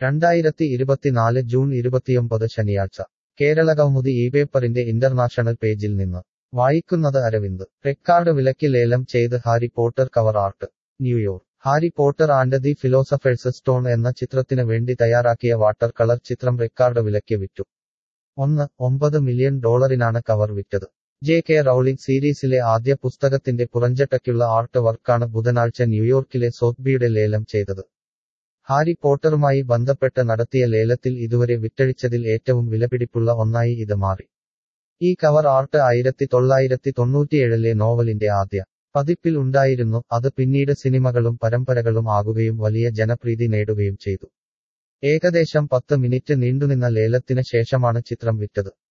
രണ്ടായിരത്തി ഇരുപത്തിനാല് ജൂൺ ഇരുപത്തിയൊമ്പത് ശനിയാഴ്ച കേരളകൗമുദി ഈ പേപ്പറിന്റെ ഇന്റർനാഷണൽ പേജിൽ നിന്ന് വായിക്കുന്നത് അരവിന്ദ് റെക്കാർഡ് വിലയ്ക്ക് ലേലം ചെയ്ത് Harry Potter cover art New York Harry Potter and the philosopher's stone എന്ന ചിത്രത്തിന് വേണ്ടി തയ്യാറാക്കിയ വാട്ടർ കളർ ചിത്രം റെക്കാർഡ് വിലയ്ക്ക് വിറ്റു ഒന്ന് ഒമ്പത് മില്യൺ ഡോളറിനാണ് കവർ വിറ്റത് ജെ കെ റൌളിംഗ് സീരീസിലെ ആദ്യ പുസ്തകത്തിന്റെ പുറഞ്ചട്ടയ്ക്കുള്ള ആർട്ട് വർക്കാണ് ബുധനാഴ്ച ന്യൂയോർക്കിലെ സോത്ബിയുടെ ലേലം ചെയ്തത് ഹാരി പോട്ടറുമായി ബന്ധപ്പെട്ട് നടത്തിയ ലേലത്തിൽ ഇതുവരെ വിറ്റഴിച്ചതിൽ ഏറ്റവും വിലപിടിപ്പുള്ള ഒന്നായി ഇത് മാറി ഈ കവർ ആർട്ട് ആയിരത്തി തൊള്ളായിരത്തി തൊണ്ണൂറ്റിയേഴിലെ നോവലിന്റെ ആദ്യ പതിപ്പിൽ ഉണ്ടായിരുന്നു അത് പിന്നീട് സിനിമകളും പരമ്പരകളും ആകുകയും വലിയ ജനപ്രീതി നേടുകയും ചെയ്തു ഏകദേശം പത്ത് മിനിറ്റ് നീണ്ടുനിന്ന ലേലത്തിന് ശേഷമാണ് ചിത്രം വിറ്റത്